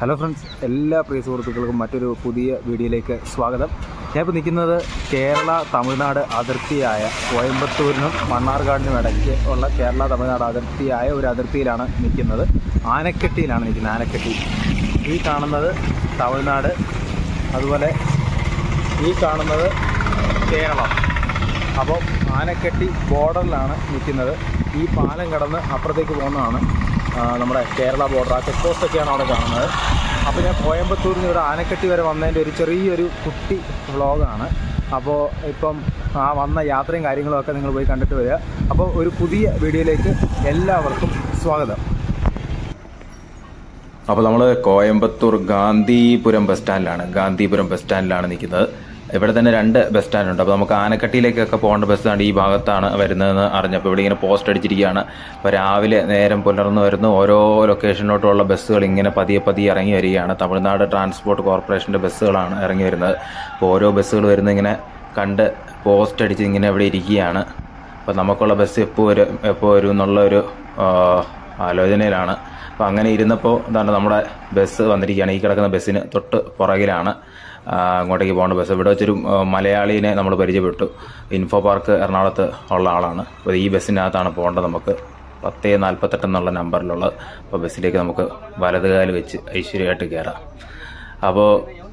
hello friends എല്ലാ പ്രിയ സുഹൃത്തുക്കൾക്കും മറ്റൊരു പുതിയ വീഡിയോയിലേക്ക് സ്വാഗതം ഞാനിപ്പോൾ നിൽക്കുന്നത് കേരള തമിഴ്നാട് അതിർത്തിയായ കോയമ്പത്തൂരിനും മണ്ണാർക്കാടിനും ഇടയ്ക്ക് ഉള്ള കേരള തമിഴ്നാട് അതിർത്തിയായ ഒരു അതിർത്തിയിലാണ് നിൽക്കുന്നത് ആനക്കെട്ടിയിലാണ് നിൽക്കുന്നത് ആനക്കെട്ടി ഈ കാണുന്നത് തമിഴ്നാട് അതുപോലെ ഈ കാണുന്നത് കേരളം അപ്പോൾ ആനക്കെട്ടി ബോർഡറിലാണ് നിൽക്കുന്നത് ഈ പാലം കടന്ന് അപ്പുറത്തേക്ക് പോകുന്നതാണ് ആ, നമ്മുടെ കേരള ബോർഡർ ആ ചെക്ക് പോസ്റ്റൊക്കെയാണ് അവിടെ കാണുന്നത് അപ്പോൾ ഞാൻ കോയമ്പത്തൂരിൽ നിന്ന് ഇവിടെ ആനക്കെട്ടി വരെ വന്നതിൻ്റെ ഒരു ചെറിയൊരു കുട്ടി വ്ളോഗാണ് അപ്പോൾ ഇപ്പം ആ വന്ന യാത്രയും കാര്യങ്ങളും ഒക്കെ നിങ്ങൾ പോയി കണ്ടിട്ട് വരിക അപ്പോൾ ഒരു പുതിയ വീഡിയോയിലേക്ക് എല്ലാവർക്കും സ്വാഗതം അപ്പോൾ നമ്മൾ കോയമ്പത്തൂർ ഗാന്ധിപുരം ബസ് സ്റ്റാൻഡിലാണ് ഗാന്ധിപുരം ബസ് സ്റ്റാൻഡിലാണ് നിൽക്കുന്നത് ഇവിടെ തന്നെ രണ്ട് ബസ് സ്റ്റാൻഡ് ഉണ്ട് അപ്പോൾ നമുക്ക് ആനക്കട്ടിയിലേക്കൊക്കെ പോകേണ്ട ബസ്സാണ് ഈ ഭാഗത്താണ് വരുന്നതെന്ന് അറിഞ്ഞപ്പോൾ ഇവിടെ ഇങ്ങനെ പോസ്റ്റ് അടിച്ചിരിക്കുകയാണ് അപ്പോൾ രാവിലെ നേരം പുലർന്ന് വരുന്ന ഓരോ ലൊക്കേഷനിലോട്ടുള്ള ബസ്സുകൾ ഇങ്ങനെ പതിയെ പതിയെ ഇറങ്ങി വരികയാണ് തമിഴ്നാട് ട്രാൻസ്പോർട്ട് കോർപ്പറേഷൻ്റെ ബസ്സുകളാണ് ഇറങ്ങി വരുന്നത് അപ്പോൾ ഓരോ ബസ്സുകൾ വരുന്ന ഇങ്ങനെ കണ്ട് പോസ്റ്റ് അടിച്ച് ഇങ്ങനെ ഇവിടെ ഇരിക്കുകയാണ് അപ്പോൾ നമുക്കുള്ള ബസ് എപ്പോൾ വരും എപ്പോൾ വരും എന്നുള്ള ഒരു ആ, ആലോചനയിലാണ് അപ്പോൾ അങ്ങനെ ഇരുന്നപ്പോൾ എന്താണ് നമ്മുടെ ബസ് വന്നിരിക്കുകയാണ് ഈ കിടക്കുന്ന ബസ്സിന് തൊട്ട് പുറകിലാണ് ആ, അങ്ങോട്ടേക്ക് പോകേണ്ട ബസ് ഇവിടെ വെച്ചൊരു ആ, മലയാളീനെ നമ്മൾ പരിചയപ്പെട്ടു ഇൻഫോ പാർക്ക് എറണാകുളത്ത് ഉള്ള ആളാണ് അപ്പോൾ ഈ ബസ്സിനകത്താണ് പോകേണ്ടത് നമുക്ക് പത്ത് നാൽപ്പത്തെട്ട് എന്നുള്ള നമ്പറിലുള്ളത് അപ്പോൾ ബസ്സിലേക്ക് നമുക്ക് വലതുകാല് വെച്ച് ഐശ്വര്യമായിട്ട് കയറാം അപ്പോൾ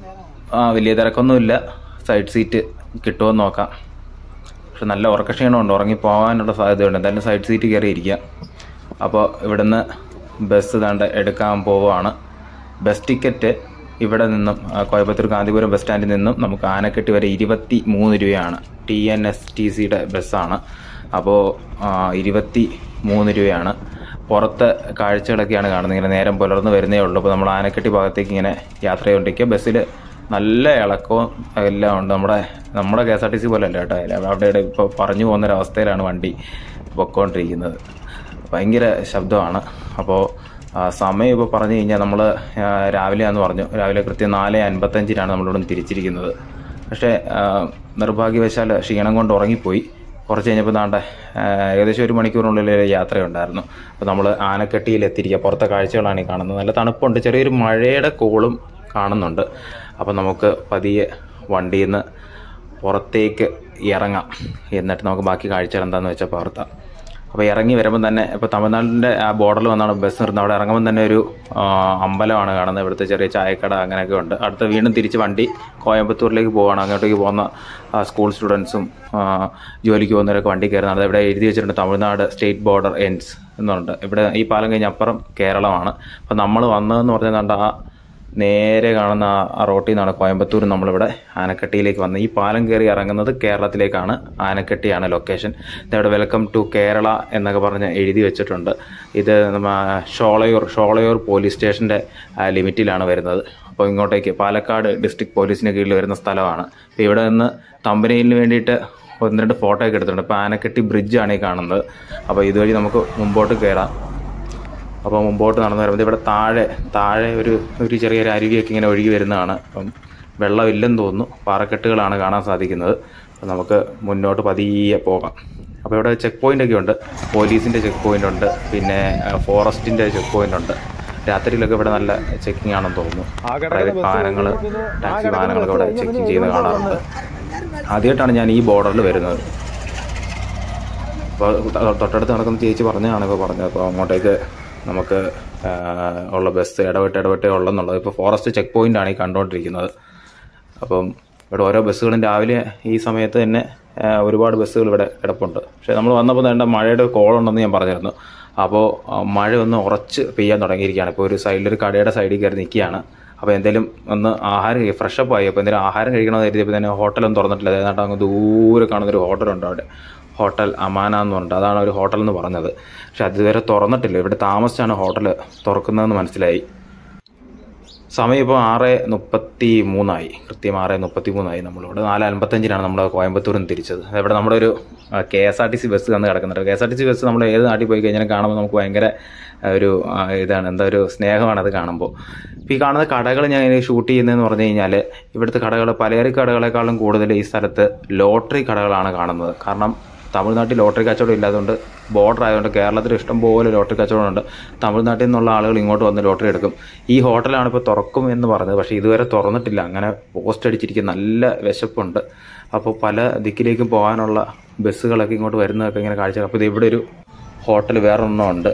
ആ വലിയ തിരക്കൊന്നുമില്ല സൈഡ് സീറ്റ് കിട്ടുമോ എന്ന് നോക്കാം പക്ഷെ നല്ല ഉറക്കക്ഷീണമുണ്ട് ഉറങ്ങി പോകാനുള്ള സാധ്യതയുണ്ട് എന്തായാലും സൈഡ് സീറ്റ് കയറി ഇരിക്കാം അപ്പോൾ ഇവിടുന്ന് ബസ് ദാണ്ട് എടുക്കാൻ പോവുകയാണ് ബസ് ടിക്കറ്റ് ഇവിടെ നിന്നും ആ, കോയമ്പത്തൂർ ഗാന്ധിപുരം ബസ് സ്റ്റാൻഡിൽ നിന്നും നമുക്ക് ആനക്കെട്ടി വരെ ഇരുപത്തി മൂന്ന് രൂപയാണ് ടി എൻ എസ് ടി സിയുടെ ബസ്സാണ് അപ്പോൾ ഇരുപത്തി മൂന്ന് രൂപയാണ് പുറത്തെ കാഴ്ചകളൊക്കെയാണ് കാണുന്നത് ഇങ്ങനെ നേരം പുലർന്ന് വരുന്നേ ഉള്ളൂ അപ്പോൾ നമ്മൾ ആനക്കെട്ടി ഭാഗത്തേക്ക് ഇങ്ങനെ യാത്ര ചെയ്തുകൊണ്ടിരിക്കുക ബസ്സിൽ നല്ല ഇളക്കവും എല്ലാം ഉണ്ട് നമ്മുടെ നമ്മുടെ K S R T C പോലെ അല്ല കേട്ടോ അതിൽ അവിടെ ഇവിടെ ഇപ്പോൾ പറഞ്ഞു പോകുന്നൊരവസ്ഥയിലാണ് വണ്ടി പൊക്കോണ്ടിരിക്കുന്നത് ഭയങ്കര ശബ്ദമാണ് അപ്പോൾ ആ, സമയം ഇപ്പോൾ പറഞ്ഞു കഴിഞ്ഞാൽ നമ്മൾ രാവിലെയാന്ന് പറഞ്ഞു രാവിലെ കൃത്യം നാല് അൻപത്തഞ്ചിനാണ് നമ്മളിവിടെ തിരിച്ചിരിക്കുന്നത് പക്ഷേ ആ, നിർഭാഗ്യവശാൽ ക്ഷീണം കൊണ്ട് ഉറങ്ങിപ്പോയി കുറച്ച് കഴിഞ്ഞപ്പോൾ താണ്ട ഏകദേശം ഒരു മണിക്കൂറിനുള്ളിൽ യാത്രയുണ്ടായിരുന്നു അപ്പോൾ നമ്മൾ ആനക്കെട്ടിയിൽ എത്തിയിരിക്കുക പുറത്തെ കാഴ്ചകളാണ് ഈ കാണുന്നത് നല്ല തണുപ്പുണ്ട് ചെറിയൊരു മഴയുടെ കോളും കാണുന്നുണ്ട് അപ്പോൾ നമുക്ക് പതിയെ വണ്ടിയിൽ നിന്ന് പുറത്തേക്ക് ഇറങ്ങാം എന്നിട്ട് നമുക്ക് ബാക്കി കാഴ്ചകൾ എന്താണെന്ന് വെച്ചാൽ പകർത്താം അപ്പോൾ ഇറങ്ങി വരുമ്പോൾ തന്നെ ഇപ്പോൾ തമിഴ്നാടിൻ്റെ ആ ബോർഡറിൽ വന്നാണ് ബസ് നിർത്തുന്നത് അവിടെ ഇറങ്ങുമ്പോൾ തന്നെ ഒരു ആ, അമ്പലമാണ് കാണുന്നത് ഇവിടുത്തെ ചെറിയ ചായക്കട അങ്ങനെയൊക്കെ ഉണ്ട് അടുത്ത വീണ്ടും തിരിച്ച് വണ്ടി കോയമ്പത്തൂരിലേക്ക് പോവുകയാണ് അങ്ങോട്ടേക്ക് പോകുന്ന ആ, സ്കൂൾ സ്റ്റുഡൻസും ആ, ജോലിക്ക് പോകുന്നവരൊക്കെ വണ്ടി കയറുന്നത് ഇവിടെ എഴുതി വെച്ചിട്ടുണ്ട് തമിഴ്നാട് സ്റ്റേറ്റ് ബോർഡർ എൻഡ്സ് എന്നുണ്ട് ഇവിടെ ഈ പാലം കഴിഞ്ഞ് അപ്പുറം കേരളമാണ് അപ്പോൾ നമ്മൾ വന്നതെന്ന് പറഞ്ഞാൽ ആ നേരെ കാണുന്ന ആ- ആ റോട്ടിൽ നിന്നാണ് കോയമ്പത്തൂർ നമ്മളിവിടെ ആനക്കട്ടിയിലേക്ക് വന്നത് ഈ പാലം കയറി ഇറങ്ങുന്നത് കേരളത്തിലേക്കാണ് ആനക്കട്ടിയാണ് ലൊക്കേഷൻ ഇതവിടെ വെൽക്കം ടു കേരള എന്നൊക്കെ പറഞ്ഞ് എഴുതി വെച്ചിട്ടുണ്ട് ഇത് നമ്മ ഷോളയൂർ ഷോളയൂർ പോലീസ് സ്റ്റേഷൻ്റെ ലിമിറ്റിലാണ് വരുന്നത് അപ്പോൾ ഇങ്ങോട്ടേക്ക് പാലക്കാട് ഡിസ്ട്രിക്ട് പോലീസിന് കീഴിൽ വരുന്ന സ്ഥലമാണ് അപ്പോൾ ഇവിടെ നിന്ന് തമ്പനയിലിന് വേണ്ടിയിട്ട് ഒന്ന് രണ്ട് ഫോട്ടോ ഒക്കെ എടുത്തിട്ടുണ്ട് ഇപ്പോൾ ആനക്കട്ടി ബ്രിഡ്ജാണ് ഈ കാണുന്നത് അപ്പോൾ ഇതുവഴി നമുക്ക് മുമ്പോട്ട് കയറാം അപ്പോൾ മുമ്പോട്ട് നടന്നു വരുമ്പോൾ ഇവിടെ താഴെ താഴെ ഒരു ഒരു ചെറിയൊരു അരുവിയൊക്കെ ഇങ്ങനെ ഒഴുകി വരുന്നതാണ് അപ്പം വെള്ളമില്ലെന്ന് തോന്നുന്നു പാറക്കെട്ടുകളാണ് കാണാൻ സാധിക്കുന്നത് അപ്പോൾ നമുക്ക് മുന്നോട്ട് പതിയെ പോകാം അപ്പോൾ ഇവിടെ ചെക്ക് പോയിൻ്റ് ഒക്കെ ഉണ്ട് പോലീസിൻ്റെ ചെക്ക് പോയിൻ്റ് ഉണ്ട് പിന്നെ ഫോറസ്റ്റിൻ്റെ ചെക്ക് പോയിൻ്റ് ഉണ്ട് രാത്രിയിലൊക്കെ ഇവിടെ നല്ല ചെക്കിംഗ് ആണെന്ന് തോന്നുന്നു പ്രൈവറ്റ് വാഹനങ്ങൾ ടാക്സി വാഹനങ്ങളൊക്കെ ഇവിടെ ചെക്കിംഗ് ചെയ്യുന്നത് കാണാറുണ്ട് ആദ്യമായിട്ടാണ് ഞാൻ ഈ ബോർഡറിൽ വരുന്നത് അപ്പോൾ തൊട്ടടുത്ത് നടക്കുന്ന ചേച്ചി പറഞ്ഞതാണ് ഇപ്പോൾ പറഞ്ഞത് അപ്പോൾ അങ്ങോട്ടേക്ക് നമുക്ക് ആ, ഉള്ള ബസ് ഇടവിട്ട് ഇടവിട്ടേ ഉള്ളെന്നുള്ളത് ഇപ്പോൾ ഫോറസ്റ്റ് ചെക്ക് പോയിൻ്റാണ് ഈ കണ്ടുകൊണ്ടിരിക്കുന്നത് അപ്പം ഇവിടെ ഓരോ ബസ്സുകളും രാവിലെ ഈ സമയത്ത് തന്നെ ആ, ഒരുപാട് ബസ്സുകൾ ഇവിടെ കിടപ്പുണ്ട് പക്ഷേ നമ്മൾ വന്നപ്പോൾ വേണ്ട മഴയുടെ കോളുണ്ടെന്ന് ഞാൻ പറഞ്ഞിരുന്നു അപ്പോൾ ആ, മഴ ഒന്ന് ഉറച്ച് പെയ്യാൻ തുടങ്ങിയിരിക്കുകയാണ് ഇപ്പോൾ ഒരു സൈഡിൽ ഒരു കടയുടെ സൈഡിൽ കയറി നിൽക്കുകയാണ് അപ്പോൾ എന്തെങ്കിലും ഒന്ന് ആഹാരം കഴി- ഫ്രഷപ്പ് ആയി അപ്പോൾ എന്തെങ്കിലും ആഹാരം കഴിക്കണമെന്ന് കരുതിയപ്പോൾ തന്നെ ഹോട്ടലൊന്നും തുറന്നിട്ടില്ല ഏതാണ്ട് അങ്ങ് ദൂരെ കാണുന്നൊരു ഹോട്ടലുണ്ട് അവിടെ ഹോട്ടൽ അമാന എന്ന് പറഞ്ഞിട്ട് അതാണ് ഒരു ഹോട്ടൽ എന്ന് പറഞ്ഞത് പക്ഷെ അതുവരെ തുറന്നിട്ടില്ല ഇവിടെ താമസിച്ചാണ് ഹോട്ടൽ തുറക്കുന്നതെന്ന് മനസ്സിലായി സമയം ഇപ്പോൾ ആറ് മുപ്പത്തി മൂന്നായി കൃത്യം ആറ് മുപ്പത്തി മൂന്നായി നമ്മളിവിടെ നാല് അൻപത്തഞ്ചിനാണ് നമ്മൾ കോയമ്പത്തൂരിൽ നിന്ന് തിരിച്ചത് ഇവിടെ നമ്മുടെ ഒരു K S R T C bus വന്ന് കിടക്കുന്നുണ്ട് K S R T C bus നമ്മൾ ഏത് നാട്ടിൽ പോയി കഴിഞ്ഞാലും കാണുമ്പോൾ നമുക്ക് ഭയങ്കര ആ, ഒരു ആ, ഇതാണ് എന്താ ഒരു സ്നേഹമാണ് അത് കാണുമ്പോൾ ഇപ്പോൾ ഈ കാണുന്ന കടകൾ ഞാൻ ഇങ്ങനെ ഷൂട്ട് ചെയ്യുന്നതെന്ന് പറഞ്ഞു കഴിഞ്ഞാൽ ഇവിടുത്തെ കടകൾ പലചരക്ക് കടകളെക്കാളും കൂടുതൽ ഈ സ്ഥലത്ത് ലോട്ടറി കടകളാണ് കാണുന്നത് കാരണം തമിഴ്നാട്ടിൽ ലോട്ടറി കച്ചവടം ഇല്ലാത്തതുകൊണ്ട് ബോർഡർ ആയതുകൊണ്ട് കേരളത്തിൽ ഇഷ്ടംപോലെ ലോട്ടറി കച്ചവടമുണ്ട് തമിഴ്നാട്ടിൽ നിന്നുള്ള ആളുകൾ ഇങ്ങോട്ട് വന്ന് ലോട്ടറി എടുക്കും ഈ ഹോട്ടലാണ് ഇപ്പോൾ തുറക്കും എന്ന് പറഞ്ഞത് പക്ഷേ ഇതുവരെ തുറന്നിട്ടില്ല അങ്ങനെ പോസ്റ്റ് അടിച്ചിരിക്കും നല്ല വിശപ്പുണ്ട് അപ്പോൾ പല ദിക്കിലേക്കും പോകാനുള്ള ബസ്സുകളൊക്കെ ഇങ്ങോട്ട് വരുന്നതൊക്കെ ഇങ്ങനെ കാഴ്ച അപ്പോൾ ഇത് ഇവിടെ ഒരു ഹോട്ടൽ വേറൊരെണ്ണം ഉണ്ട്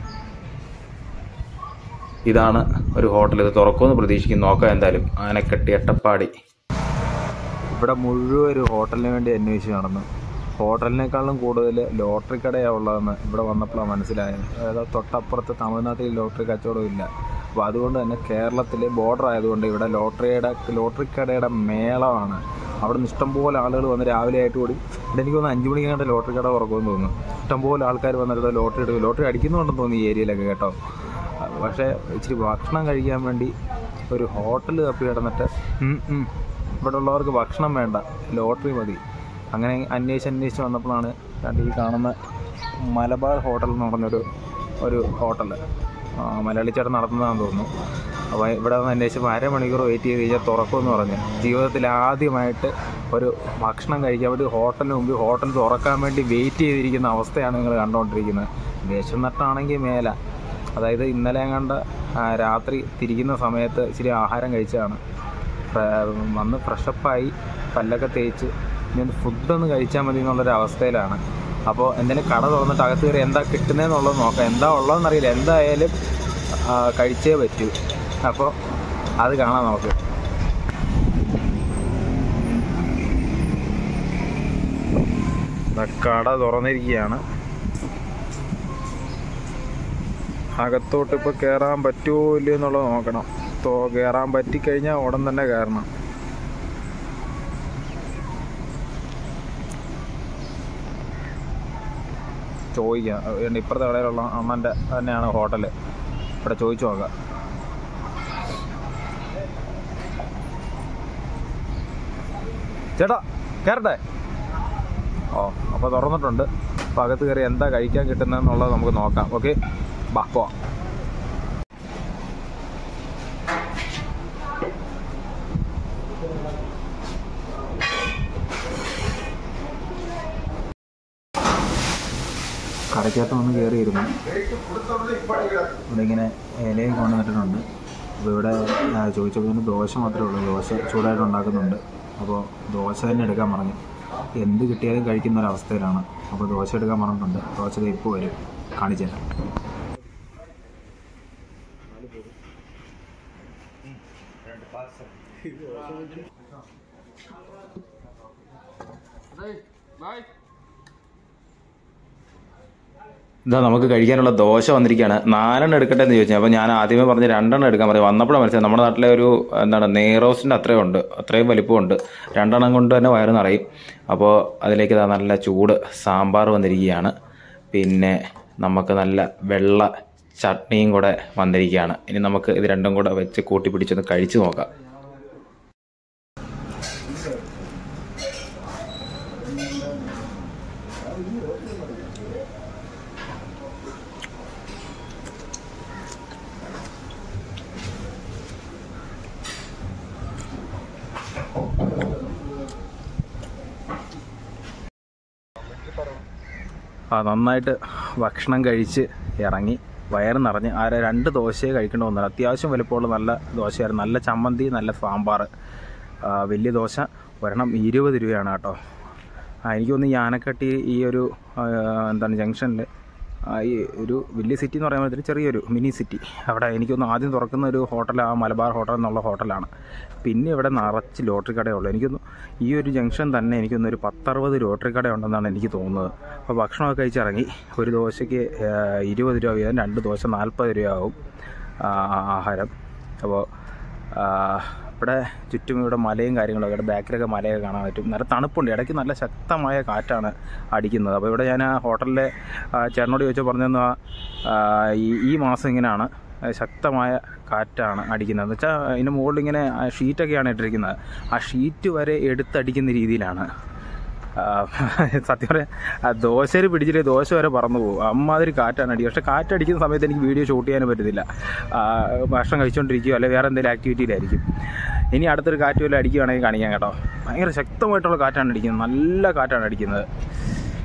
ഇതാണ് ഒരു ഹോട്ടൽ ഇത് തുറക്കുമെന്ന് പ്രതീക്ഷിക്കുന്നു നോക്കാം എന്തായാലും ആനക്കെട്ടി എട്ടപ്പാടി ഇവിടെ മുഴുവൻ ഒരു ഹോട്ടലിന് വേണ്ടി അന്വേഷിച്ച് നടന്നു ഹോട്ടലിനേക്കാളും കൂടുതൽ ലോട്ടറി കടയാണ് ഉള്ളതെന്ന് ഇവിടെ വന്നപ്പോഴാണ് മനസ്സിലായത് അതായത് തൊട്ടപ്പുറത്ത് തമിഴ്നാട്ടിൽ ലോട്ടറി കച്ചവടം ഇല്ല അപ്പോൾ അതുകൊണ്ട് തന്നെ കേരളത്തിൽ ബോർഡർ ആയതുകൊണ്ട് ഇവിടെ ലോട്ടറിയുടെ ലോട്ടറി കടയുടെ മേളമാണ് അവിടെ നിന്ന് ഇഷ്ടംപോലെ ആളുകൾ വന്ന് രാവിലെ ആയിട്ട് കൂടി ഇവിടെ എനിക്ക് തോന്നുന്നു അഞ്ച് മണിക്കാണ്ട് ലോട്ടറി കട തുറക്കുമെന്ന് തോന്നുന്നു ഇഷ്ടംപോലെ ആൾക്കാർ വന്നിട്ട് ലോട്ടറി എടുക്കും ലോട്ടറി അടിക്കുന്നുണ്ടെന്ന് തോന്നുന്നു ഈ ഏരിയയിലൊക്കെ കേട്ടോ പക്ഷേ ഇച്ചിരി ഭക്ഷണം കഴിക്കാൻ വേണ്ടി ഒരു ഹോട്ടൽ തപ്പി കിടന്നിട്ട് ഉം ഉം ഇവിടെ ഉള്ളവർക്ക് ഭക്ഷണം വേണ്ട ലോട്ടറി മതി അങ്ങനെ അന്വേഷിച്ച് അന്വേഷിച്ച് വന്നപ്പോഴാണ് രണ്ട് ഈ കാണുന്ന മലബാർ ഹോട്ടൽ എന്ന് പറഞ്ഞൊരു ഒരു ഹോട്ടൽ മലയാളി ചേട്ടൻ നടത്തുന്നതാണെന്ന് തോന്നുന്നു അപ്പോൾ ഇവിടെ വന്ന് അന്വേഷിച്ചപ്പോൾ അരമണിക്കൂർ വെയിറ്റ് ചെയ്ത് കഴിഞ്ഞാൽ തുറക്കുമെന്ന് പറഞ്ഞു ജീവിതത്തിൽ ആദ്യമായിട്ട് ഒരു ഭക്ഷണം കഴിക്കാൻ വേണ്ടി ഹോട്ടലിന് മുമ്പ് ഹോട്ടൽ തുറക്കാൻ വേണ്ടി വെയിറ്റ് ചെയ്തിരിക്കുന്ന അവസ്ഥയാണ് നിങ്ങൾ കണ്ടുകൊണ്ടിരിക്കുന്നത് വിശന്നിട്ടാണെങ്കിൽ മേല അതായത് ഇന്നലെ കണ്ട രാത്രി തിരിക്കുന്ന സമയത്ത് ഇച്ചിരി ആഹാരം കഴിച്ചതാണ് ഫ്ര- വന്ന് ഫ്രഷപ്പായി പല്ലൊക്കെ തേച്ച് ഇനി ഒന്ന് ഫുഡൊന്ന് കഴിച്ചാൽ മതി എന്നുള്ളൊരു അവസ്ഥയിലാണ് അപ്പോൾ എന്തെങ്കിലും കട തുറന്നിട്ട് അകത്ത് കയറി എന്താ കിട്ടുന്നതെന്നുള്ളത് നോക്കാം എന്താ ഉള്ളതെന്നറിയില്ല എന്തായാലും ആ, കഴിച്ചേ പറ്റൂ അപ്പോൾ അത് കാണാം നമുക്ക് ദാ കട തുറന്നിരിക്കുകയാണ് അകത്തോട്ട് ഇപ്പോൾ കയറാൻ പറ്റുമോ ഇല്ലയോ എന്നുള്ളത് നോക്കണം തോ കയറാൻ പറ്റിക്കഴിഞ്ഞാൽ ഉടൻ തന്നെ കയറണം ചോദിക്കാം അതുകൊണ്ട് ഇപ്പുറത്തെ കടയിലുള്ള അണ്ണൻ്റെ തന്നെയാണ് ഹോട്ടൽ ഇവിടെ ചോദിച്ചു നോക്കാം ചേട്ടാ കയറട്ടെ ഓ അപ്പോൾ തുറന്നിട്ടുണ്ട് അപ്പോൾ അകത്ത് കയറി എന്താ കഴിക്കാൻ കിട്ടുന്നതെന്നുള്ളത് നമുക്ക് നോക്കാം ഓക്കെ ബാ പോവാം കടയ്ക്കകത്ത് വന്ന് കയറിയിരുന്നു ഇവിടെ ഇങ്ങനെ ഇലയും കൊണ്ടുവന്നിട്ടുണ്ട് അപ്പോൾ ഇവിടെ ആ, ചോദിച്ചപ്പോൾ ഇതിന് ദോശ മാത്രമേ ഉള്ളൂ ദോശ ചൂടായിട്ട് ഉണ്ടാക്കുന്നുണ്ട് അപ്പോൾ ദോശ തന്നെ എടുക്കാൻ പറഞ്ഞു എന്ത് കിട്ടിയാലും കഴിക്കുന്ന ഒരു അവസ്ഥയിലാണ് അപ്പോൾ ദോശ എടുക്കാൻ പറഞ്ഞിട്ടുണ്ട് ദോശ ദേ ഇപ്പോൾ വരും കാണിച്ചു തരാം ഇതാ നമുക്ക് കഴിക്കാനുള്ള ദോശ വന്നിരിക്കുകയാണ് നാലെണ്ണം എടുക്കട്ടെ എന്ന് ചോദിച്ചു അപ്പോൾ ഞാൻ ആദ്യമേ പറഞ്ഞ് രണ്ടെണ്ണം എടുക്കാൻ പറയും വന്നപ്പോഴാണ് മനസ്സിലായി നമ്മുടെ നാട്ടിലെ ഒരു എന്താണ് നെയ്റോസ്റ്റിൻ്റെ അത്രയും ഉണ്ട് അത്രയും വലിപ്പമുണ്ട് രണ്ടെണ്ണം കൊണ്ട് തന്നെ വയറ് നിറയും അപ്പോൾ അതിലേക്ക് ഇതാ നല്ല ചൂട് സാമ്പാർ വന്നിരിക്കുകയാണ് പിന്നെ നമുക്ക് നല്ല വെള്ള ചട്നിയും കൂടെ വന്നിരിക്കുകയാണ് ഇനി നമുക്ക് ഇത് രണ്ടും കൂടെ വെച്ച് കൂട്ടി പിടിച്ചൊന്ന് കഴിച്ചു നോക്കാം ആ നന്നായിട്ട് ഭക്ഷണം കഴിച്ച് ഇറങ്ങി വയറ് നിറഞ്ഞ് ആ രണ്ട് ദോശയെ കഴിക്കേണ്ടി വന്നത് അത്യാവശ്യം വലുപ്പമുള്ള നല്ല ദോശയായിരുന്നു നല്ല ചമ്മന്തി നല്ല സാമ്പാർ ആ, വലിയ ദോശ ഒരെണ്ണം ഇരുപത് രൂപയാണ് കേട്ടോ ആ എനിക്ക് തോന്നുന്നു ഈ ആനക്കട്ടി ഈ ഒരു ആ, എന്താണ് ജംഗ്ഷനിൽ ഈ ഒരു വലിയ സിറ്റി എന്ന് പറയാൻ പറ്റില്ല ചെറിയൊരു മിനി സിറ്റി അവിടെ എനിക്കൊന്ന് ആദ്യം തുറക്കുന്ന ഒരു ഹോട്ടൽ ആ മലബാർ ഹോട്ടൽ എന്നുള്ള ഹോട്ടലാണ് പിന്നെ ഇവിടെ നിറച്ച് ലോട്ടറി കടയുള്ളൂ എനിക്കൊന്ന് ഈ ഒരു ജംഗ്ഷൻ തന്നെ എനിക്കൊന്ന് ഒരു പത്തറുപത് ലോട്ടറി കട ഉണ്ടെന്നാണ് എനിക്ക് തോന്നുന്നത് അപ്പോൾ ഭക്ഷണമൊക്കെ കഴിച്ചിറങ്ങി ഒരു ദോശയ്ക്ക് ആ, ഇരുപത് രൂപ വീതം രണ്ട് ദോശ നാൽപ്പത് രൂപയാവും ആ, ആഹാരം അപ്പോൾ ആ, ഇവിടെ ചുറ്റും ഇവിടെ മലയും കാര്യങ്ങളൊക്കെ ഇവിടെ ബാക്കിലൊക്കെ മലയൊക്കെ കാണാൻ പറ്റും നല്ല തണുപ്പുണ്ട് ഇടയ്ക്ക് നല്ല ശക്തമായ കാറ്റാണ് അടിക്കുന്നത് അപ്പോൾ ഇവിടെ ഞാൻ ആ ഹോട്ടലിലെ ആ, ചേട്ടനോട് ചോദിച്ചാൽ പറഞ്ഞതെന്ന് ഈ ഈ മാസം ഇങ്ങനെയാണ് ആ, ശക്തമായ കാറ്റാണ് അടിക്കുന്നത് എന്ന് വെച്ചാൽ അതിൻ്റെ മുകളിൽ ഇങ്ങനെ ആ ഷീറ്റൊക്കെയാണ് ഇട്ടിരിക്കുന്നത് ആ ഷീറ്റ് വരെ എടുത്തടിക്കുന്ന രീതിയിലാണ് ആ, സത്യം പറയാം ആ ദോശയിൽ പിടിച്ചിട്ട് ദോശ വരെ പറന്നു പോകും അമ്മാതിരി കാറ്റാണ് അടി പക്ഷേ കാറ്റടിക്കുന്ന സമയത്ത് എനിക്ക് വീഡിയോ ഷൂട്ട് ചെയ്യാനും പറ്റത്തില്ല ആ, ഭക്ഷണം കഴിച്ചുകൊണ്ടിരിക്കുകയോ അല്ലെങ്കിൽ വേറെ എന്തെങ്കിലും ആക്ടിവിറ്റിയിലായിരിക്കും ഇനി അടുത്തൊരു കാറ്റ് വല്ലതും അടിക്കുകയാണെങ്കിൽ കാണിക്കാം കേട്ടോ ഭയങ്കര ശക്തമായിട്ടുള്ള കാറ്റാണ് അടിക്കുന്നത് നല്ല കാറ്റാണ് അടിക്കുന്നത്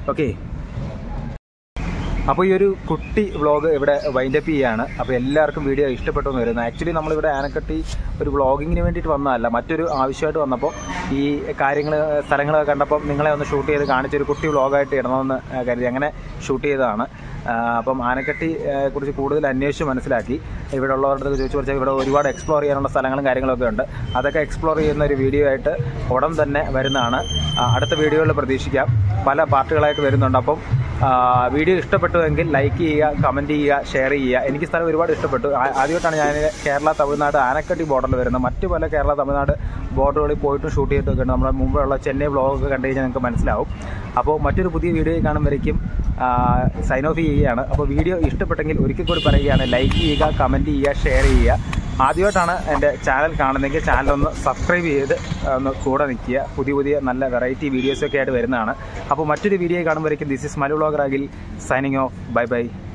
ഓക്കെ അപ്പോൾ ഈ ഒരു കുട്ടി വ്ളോഗ് ഇവിടെ വൈൻഡപ്പ് ചെയ്യാണ് അപ്പോൾ എല്ലാവർക്കും വീഡിയോ ഇഷ്ടപ്പെട്ടു എന്ന് വരുന്നത് ആക്ച്വലി നമ്മളിവിടെ ആനക്കട്ടി ഒരു വ്ളോഗിങ്ങിന് വേണ്ടിയിട്ട് വന്നതല്ല മറ്റൊരു ആവശ്യമായിട്ട് വന്നപ്പോൾ ഈ കാര്യങ്ങൾ സ്ഥലങ്ങളൊക്കെ കണ്ടപ്പോൾ നിങ്ങളെ ഒന്ന് ഷൂട്ട് ചെയ്ത് കാണിച്ചൊരു കുട്ടി വ്ളോഗായിട്ട് ഇടണമെന്ന് ആ, കരുതി അങ്ങനെ ഷൂട്ട് ചെയ്തതാണ് ആ, അപ്പം ആനക്കട്ടി ആ, കുറിച്ച് കൂടുതൽ അന്വേഷിച്ച് മനസ്സിലാക്കി ഇവിടെ ഉള്ളവരുടെ അടുത്ത് ചോദിച്ചു കുറച്ചാൽ ഇവിടെ ഒരുപാട് എക്സ്പ്ലോർ ചെയ്യാനുള്ള സ്ഥലങ്ങളും കാര്യങ്ങളൊക്കെ ഉണ്ട് അതൊക്കെ എക്സ്പ്ലോർ ചെയ്യുന്ന ഒരു വീഡിയോ ആയിട്ട് ഉടൻ തന്നെ വരുന്നതാണ് ആ, അടുത്ത വീഡിയോകളിൽ പ്രതീക്ഷിക്കാം പല പാർട്ടുകളായിട്ട് വരുന്നുണ്ട് അപ്പം ആ, വീഡിയോ ഇഷ്ടപ്പെട്ടുവെങ്കിൽ ലൈക്ക് ചെയ്യുക കമൻറ്റ് ചെയ്യുക ഷെയർ ചെയ്യുക എനിക്ക് സ്ഥലം ഒരുപാട് ഇഷ്ടപ്പെട്ടു ആ- ആദ്യമായിട്ടാണ് ഞാൻ കേരള തമിഴ്നാട് ആനക്കട്ടി ബോർഡറിൽ വരുന്നത് മറ്റു പല കേരള തമിഴ്നാട് ബോർഡറുകളിൽ പോയിട്ടും ഷൂട്ട് ചെയ്തിട്ടൊക്കെ ഉണ്ട് നമ്മുടെ മുമ്പുള്ള ചെന്നൈ വ്ളോഗൊക്കെ കണ്ടു കഴിഞ്ഞാൽ നിങ്ങൾക്ക് മനസ്സിലാവും അപ്പോൾ മറ്റൊരു പുതിയ വീഡിയോ കാണുമ്പോഴേക്കും സൈൻ ഓഫ് ചെയ്യുകയാണ് അപ്പോൾ വീഡിയോ ഇഷ്ടപ്പെട്ടെങ്കിൽ ഒരിക്കൽ കൂടി പറയുകയാണ് ലൈക്ക് ചെയ്യുക കമൻറ്റ് ചെയ്യുക ഷെയർ ചെയ്യുക ആദ്യമായിട്ടാണ് എൻ്റെ ചാനൽ കാണുന്നതെങ്കിൽ ചാനൽ ഒന്ന് സബ്സ്ക്രൈബ് ചെയ്ത് ഒന്ന് കൂടെ നിൽക്കുക പുതിയ പുതിയ നല്ല വെറൈറ്റി വീഡിയോസൊക്കെ ആയിട്ട് വരുന്നതാണ് അപ്പോൾ മറ്റൊരു വീഡിയോ കാണുമ്പോഴേക്കും this is Malu vlogger Akhil signing off bye by